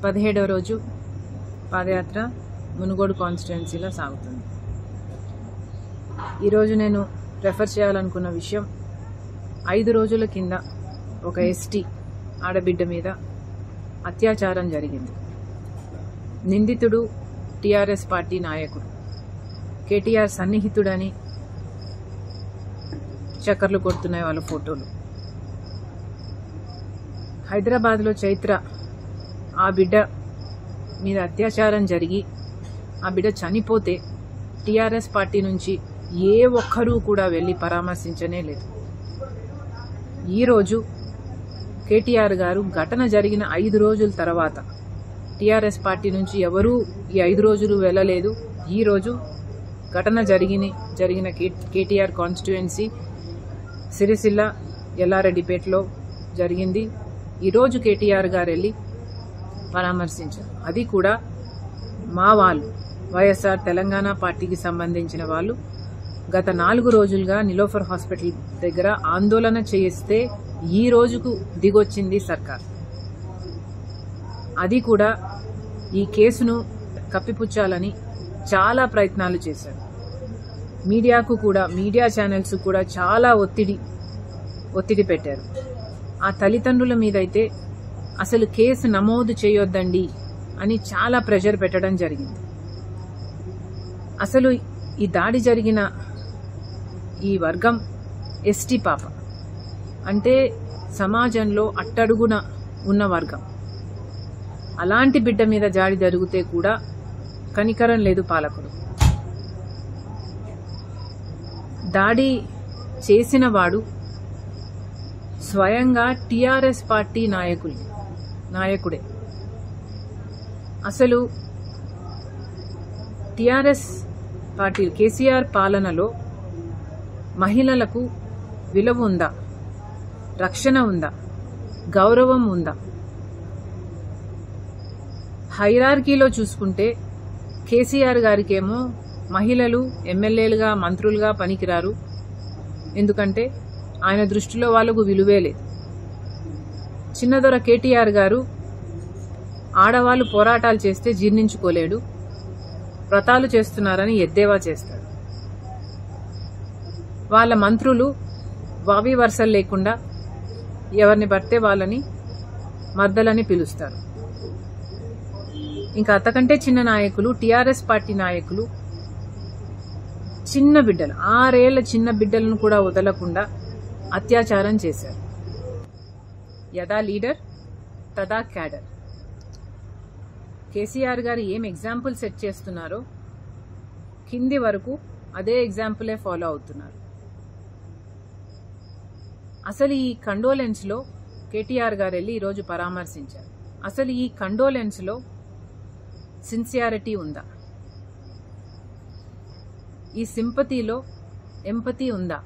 పదిహేడవ రోజు పాదయాత్ర మునుగోడు కాన్స్టిట్యున్సీలో సాగుతుంది ఈరోజు నేను రెఫర్ చేయాలనుకున్న విషయం ఐదు రోజుల కింద ఒక ఎస్టీ ఆడబిడ్డ మీద అత్యాచారం జరిగింది నిందితుడు టిఆర్ఎస్ పార్టీ నాయకుడు కేటీఆర్ సన్నిహితుడని చక్కర్లు కొడుతున్నాయి వాళ్ళ ఫోటోలు హైదరాబాద్లో చైత్ర ఆ బిడ్డ మీద అత్యాచారం జరిగి ఆ బిడ్డ చనిపోతే టీఆర్ఎస్ పార్టీ నుంచి ఏ ఒక్కరూ కూడా వెళ్ళి పరామర్శించనే లేదు ఈరోజు కేటీఆర్ గారు ఘటన జరిగిన ఐదు రోజుల తర్వాత టీఆర్ఎస్ పార్టీ నుంచి ఎవరూ ఈ ఐదు రోజులు వెళ్ళలేదు ఈరోజు ఘటన జరిగిన జరిగిన కే కేటీఆర్ కాన్స్టిట్యుయెన్సీ సిరిసిల్ల ఎల్లారెడ్డిపేటలో జరిగింది ఈరోజు కేటీఆర్ గారు వెళ్ళి పరామర్శించారు అది కూడా మా వాళ్ళు వైఎస్ఆర్ తెలంగాణ పార్టీకి సంబంధించిన వాళ్ళు గత నాలుగు రోజులుగా నిలోఫర్ హాస్పిటల్ దగ్గర ఆందోళన చేయిస్తే ఈ రోజుకు దిగొచ్చింది సర్కార్ అది కూడా ఈ కేసును కప్పిపుచ్చాలని చాలా ప్రయత్నాలు చేశారు మీడియాకు కూడా మీడియా ఛానల్స్ కూడా చాలా ఒత్తిడి ఒత్తిడి పెట్టారు ఆ తల్లిదండ్రుల మీదైతే అసలు కేసు నమోదు చేయొద్దండి అని చాలా ప్రెషర్ పెట్టడం జరిగింది అసలు ఈ దాడి జరిగిన ఈ వర్గం ఎస్టీ పాప అంటే సమాజంలో అట్టడుగున ఉన్న వర్గం అలాంటి బిడ్డ మీద జాడి జరిగితే కూడా కనికరం లేదు పాలకుడు దాడి చేసిన వాడు స్వయంగా టిఆర్ఎస్ పార్టీ నాయకులు నాయకుడే అసలు టిఆర్ఎస్ పార్టీ కేసీఆర్ పాలనలో మహిళలకు విలువ ఉందా రక్షణ ఉందా గౌరవం ఉందా హైరార్కీలో చూసుకుంటే కేసీఆర్ గారికేమో మహిళలు ఎమ్మెల్యేలుగా మంత్రులుగా పనికిరారు ఎందుకంటే ఆయన దృష్టిలో వాళ్ళకు విలువే లేదు చిన్నదొర కేటీఆర్ గారు ఆడవాళ్ళు పోరాటాలు చేస్తే జీర్ణించుకోలేడు వ్రతాలు చేస్తున్నారని ఎద్దేవా చేస్తాడు వాళ్ళ మంత్రులు వావి వరుసలు లేకుండా ఎవరిని పడితే వాళ్ళని మర్దలని పిలుస్తారు ఇంకా అంతకంటే చిన్న నాయకులు టిఆర్ఎస్ పార్టీ నాయకులు చిన్న బిడ్డలు ఆరేళ్ల చిన్న బిడ్డలను కూడా వదలకుండా అత్యాచారం చేశారు యదా లీడర్ తదా క్యాడర్ కేసీఆర్ గారు ఏం ఎగ్జాంపుల్ సెట్ చేస్తున్నారో కింది వరకు అదే ఎగ్జాంపులే ఫాలో అవుతున్నారు అసలు ఈ కండోలెన్స్లో కేటీఆర్ గారు వెళ్ళి ఈరోజు పరామర్శించారు అసలు ఈ కండోలెన్స్లో సిన్సియారిటీ ఉందా ఈ సింపతిలో ఎంపతి ఉందా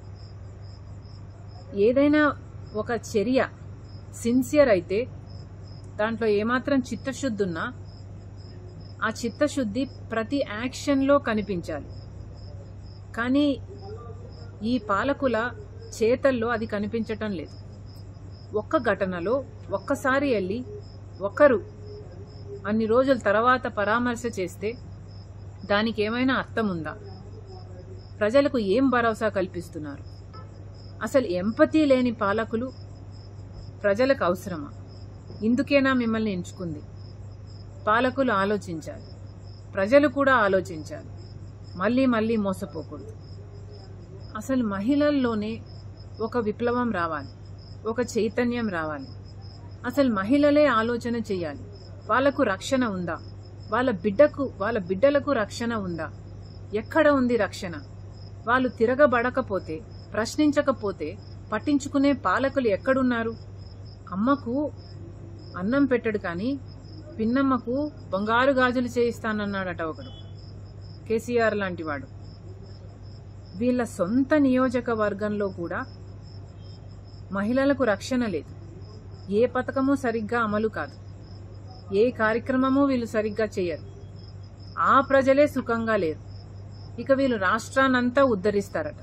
ఏదైనా ఒక చర్య సిన్సియర్ అయితే దాంట్లో ఏమాత్రం చిత్తశుద్ధి ఉన్నా ఆ చిత్తశుద్ధి ప్రతి యాక్షన్లో కనిపించాలి కానీ ఈ పాలకుల చేతల్లో అది కనిపించటం లేదు ఒక్క ఘటనలో ఒక్కసారి వెళ్ళి ఒకరు అన్ని రోజుల తర్వాత పరామర్శ చేస్తే దానికి ఏమైనా అర్థం ఉందా ప్రజలకు ఏం భరోసా కల్పిస్తున్నారు అసలు ఎంపతి లేని పాలకులు ప్రజలకు అవసరమా ఇందుకేనా మిమ్మల్ని ఎంచుకుంది పాలకులు ఆలోచించాలి ప్రజలు కూడా ఆలోచించాలి మళ్ళీ మళ్ళీ మోసపోకూడదు అసలు మహిళల్లోనే ఒక విప్లవం రావాలి ఒక చైతన్యం రావాలి అసలు మహిళలే ఆలోచన చేయాలి వాళ్లకు రక్షణ ఉందా వాళ్ళ బిడ్డకు వాళ్ళ బిడ్డలకు రక్షణ ఉందా ఎక్కడ ఉంది రక్షణ వాళ్ళు తిరగబడకపోతే ప్రశ్నించకపోతే పట్టించుకునే పాలకులు ఎక్కడున్నారు అమ్మకు అన్నం పెట్టడు కానీ పిన్నమ్మకు బంగారు గాజులు చేయిస్తానన్నాడట ఒకడు కేసీఆర్ లాంటివాడు వీళ్ళ సొంత నియోజకవర్గంలో కూడా మహిళలకు రక్షణ లేదు ఏ పథకము సరిగ్గా అమలు కాదు ఏ కార్యక్రమము వీళ్ళు సరిగ్గా చేయరు ఆ ప్రజలే సుఖంగా లేరు ఇక వీళ్ళు రాష్ట్రాన్నంతా ఉద్ధరిస్తారట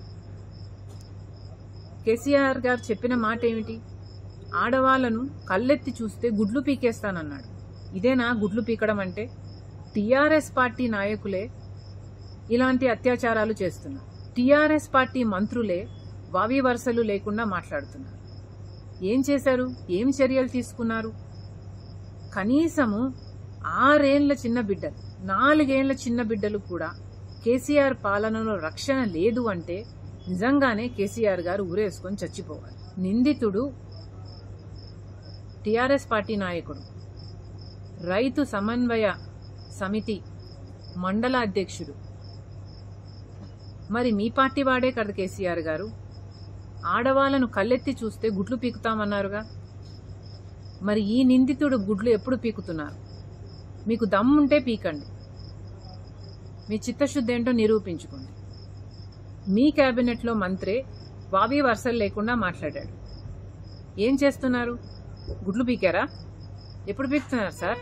కేసీఆర్ గారు చెప్పిన మాట ఏమిటి ఆడవాళ్లను కళ్ళెత్తి చూస్తే గుడ్లు పీకేస్తానన్నాడు ఇదేనా గుడ్లు పీకడం అంటే టీఆర్ఎస్ పార్టీ నాయకులే ఇలాంటి అత్యాచారాలు చేస్తున్నారు టీఆర్ఎస్ పార్టీ మంత్రులే వావి వరుసలు లేకుండా మాట్లాడుతున్నారు ఏం చేశారు ఏం చర్యలు తీసుకున్నారు కనీసము ఆరేండ్ల చిన్న బిడ్డలు నాలుగేండ్ల చిన్న బిడ్డలు కూడా కేసీఆర్ పాలనలో రక్షణ లేదు అంటే నిజంగానే కేసీఆర్ గారు ఊరేసుకొని చచ్చిపోవాలి నిందితుడు టిఆర్ఎస్ పార్టీ నాయకుడు రైతు సమన్వయ సమితి మండల అధ్యక్షుడు మరి మీ పార్టీ వాడే కదా కేసీఆర్ గారు ఆడవాళ్లను కళ్ళెత్తి చూస్తే గుడ్లు పీకుతామన్నారుగా మరి ఈ నిందితుడు గుడ్లు ఎప్పుడు పీకుతున్నారు మీకు దమ్ముంటే పీకండి మీ చిత్తశుద్ధి ఏంటో నిరూపించుకోండి మీ కేబినెట్లో మంత్రే వావి వరుసలు లేకుండా మాట్లాడాడు ఏం చేస్తున్నారు గుడ్లు పీకారా ఎప్పుడు పీకుతున్నారు సార్